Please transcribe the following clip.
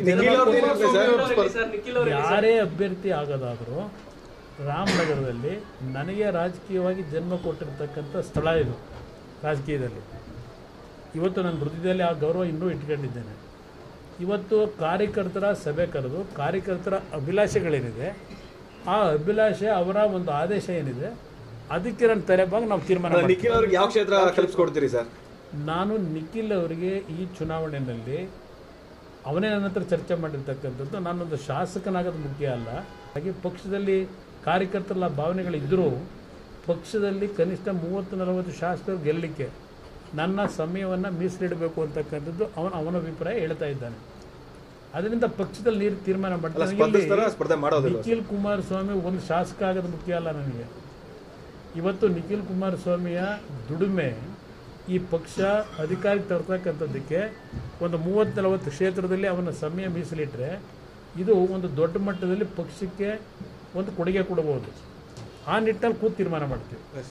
ನಿಖಿಲ್ ಅವ್ರದ್ದು ಏನಿರುತ್ತೆ sir sir Nikhil ಅವರಿಗೆ ಯಾರೇ ಅಭ್ಯರ್ಥಿ ಆಗೋದಾದರೂ ರಾಮನಗರದಲ್ಲಿ ನನಗೆ ರಾಜಕೀಯವಾಗಿ ಜನ್ಮ ಕೊಟ್ಟಿರ್ತಕ್ಕಂಥ ಸ್ಥಳ ಇದು ರಾಜಕೀಯದಲ್ಲಿ ಇವತ್ತು ನನ್ನ ಹೃದಯದಲ್ಲಿ ಆ ಗೌರವ ಇನ್ನೂ ಇಟ್ಕೊಂಡಿದ್ದೇನೆ ಇವತ್ತು ಕಾರ್ಯಕರ್ತರ ಸಭೆ ಕರೆದು ಕಾರ್ಯಕರ್ತರ ಅಭಿಲಾಷೆಗಳೇನಿದೆ ಆ ಅಭಿಲಾಷೆ ಅವರ ಒಂದು ಆದೇಶ ಏನಿದೆ ಅದಕ್ಕೆ ನನ್ನ ತಲೆಬಾಗಿ ನಾವು ತೀರ್ಮಾನ ಮಾಡ್ತೀವಿ. ನಿಖಿಲ್ ಅವ್ರಿಗೆ ಯಾವ ಕ್ಷೇತ್ರ ಕಲ್ಪಿಸ್ಕೊಡ್ತೀರಿ ಸರ್ ನಾನು ನಿಖಿಲ್ ಅವರಿಗೆ ಈ ಚುನಾವಣೆಯಲ್ಲಿ ಅವನೇ ನನ್ನ ಹತ್ರ ಚರ್ಚೆ ಮಾಡಿರ್ತಕ್ಕಂಥದ್ದು ನಾನೊಂದು ಶಾಸಕನಾಗೋದು ಮುಖ್ಯ ಅಲ್ಲ ಹಾಗೆ ಪಕ್ಷದಲ್ಲಿ ಕಾರ್ಯಕರ್ತರ ಭಾವನೆಗಳಿದ್ದರೂ ಪಕ್ಷದಲ್ಲಿ ಕನಿಷ್ಠ ಮೂವತ್ತು ನಲವತ್ತು ಶಾಸಕರು ಗೆಲ್ಲಲಿಕ್ಕೆ ನನ್ನ ಸಮಯವನ್ನು ಮೀಸಲಿಡಬೇಕು ಅಂತಕ್ಕಂಥದ್ದು ಅವನ ಅವನ ಅಭಿಪ್ರಾಯ ಹೇಳ್ತಾ ಇದ್ದಾನೆ ಅದರಿಂದ ಪಕ್ಷದಲ್ಲಿ ನೀರು ತೀರ್ಮಾನ ಅಲ್ಲ ಮಾಡ್ತಾನೆ ಸ್ಪರ್ಧಿಸ್ತಾರ ಇಲ್ಲಿ ಸ್ಪರ್ಧೆ ಮಾಡೋದಿಲ್ಲ ನಿಖಿಲ್ ಕುಮಾರಸ್ವಾಮಿ ಒಂದು ಶಾಸಕ ಆಗೋದು ಮುಖ್ಯ ಅಲ್ಲ ನನಗೆ ಇವತ್ತು ನಿಖಿಲ್ ಕುಮಾರಸ್ವಾಮಿಯ ದುಡಿಮೆ ಈ ಪಕ್ಷ ಅಧಿಕಾರಕ್ಕೆ ತರ್ತಕ್ಕಂಥದ್ದಕ್ಕೆ ಒಂದು ಮೂವತ್ತು ನಲವತ್ತು ಕ್ಷೇತ್ರದಲ್ಲಿ ಅವನ ಸಮಯ ಮೀಸಲಿಟ್ಟರೆ ಇದು ಒಂದು ದೊಡ್ಡ ಮಟ್ಟದಲ್ಲಿ ಪಕ್ಷಕ್ಕೆ ಒಂದು ಕೊಡುಗೆ ಕೊಡಬಹುದು ಆ ನಿಟ್ಟಲ್ಲಿ ಕೂತು ತೀರ್ಮಾನ ಮಾಡ್ತೀವಿ